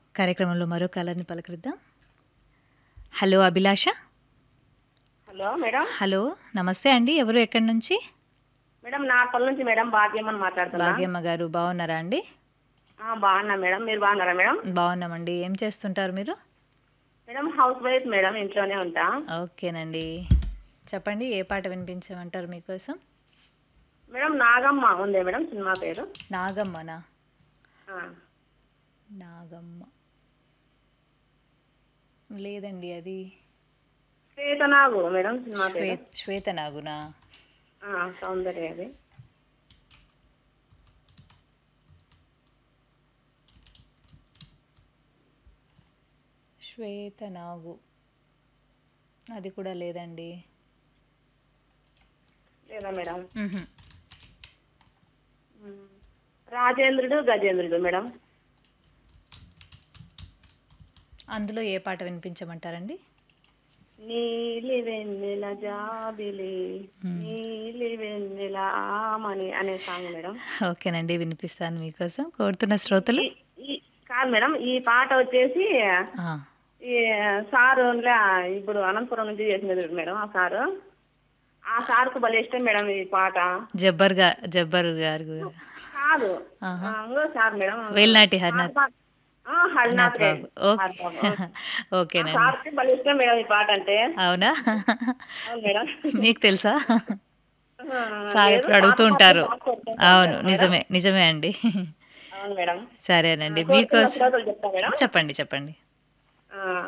కార్యక్రమంలో మరో కలర్ని పలకరిద్దాం hello Abhilasha hello madam hello నమస్తే అండి ఎవరు ఎక్కడి నుంచి మేడం నాపల్ నుంచి మేడం భాగ్యమని మాట్లాడుతున్నా భాగ్యమ్మ గారు బాగున్నారా అండి ఆ, బాగున్నా మేడం మీరు బాగున్నారా మేడం బాగున్నామండి ఏం చేస్తుంటారు మీరు మేడం హౌస్ వైఫ్ మేడం ఇంట్లోనే ఉంటా ఓకేనండి చెప్పండి ఏ పాట వినిపించమంటారు మీకోసం మేడం నాగమ్మ ఉందే మేడం సినిమా పేరు నాగమ్మనా ఆ, నాగమ్మ లేదండి అది శ్వేతనాగు మేడం సినిమా శ్వే పేరు శ్వేత నాగునా ఆ, సౌందర్య అది శ్వేత నాగు అది కూడా లేదండి లేదా మేడం మ్హూ. ఉమ్. రాజేంద్రుడు గజేంద్రుడు మేడం అందులో ఏ పాట వినిపించమంటారండి నీలి వెన్నెల జాబిలి నీలి వెన్నెల ఆమని అనే సాంగ్ మేడం ఓకేనండి వినిపిస్తాను మీకోసం కోరుతున్న శ్రోతలు ఈ- ఈ- కాదు మేడం ఈ పాట వచ్చేసి ఆ, ఈ సారు ఉండ్లే, ఇప్పుడు అనంతపురం నుంచి చేసినది మేడం ఆ సారు ఆ సార్కు భలే ఇష్టం మేడం ఈ పాట జబ్బర్ గా జబ్బర్ గారు కాదు ఆహా. ఆ, ఇంకో సార్ మేడం వేల్నాటి హరినాథ్ ఆ, హరినాథ్ బాబు రెడ్డి. ఓకే హరినాథ్ బాబు. ఆ ఓకేనండి సార్కి భలే ఇష్టం మేడం ఈ పాట అంటే అవునా అవును మేడం మీకు తెలుసా ఆ, సార్ లేదు, ఇప్పుడు అడుగుతూ పాట ఉంటారు పాట పాడుతూ అవును ఉంటారు నిజమే నిజమే అండి అవును మేడం సరేనండి కోరుతున్న మీకోసం శ్రోతలు చెప్తా మేడం చెప్పండి చెప్పండి ఆ,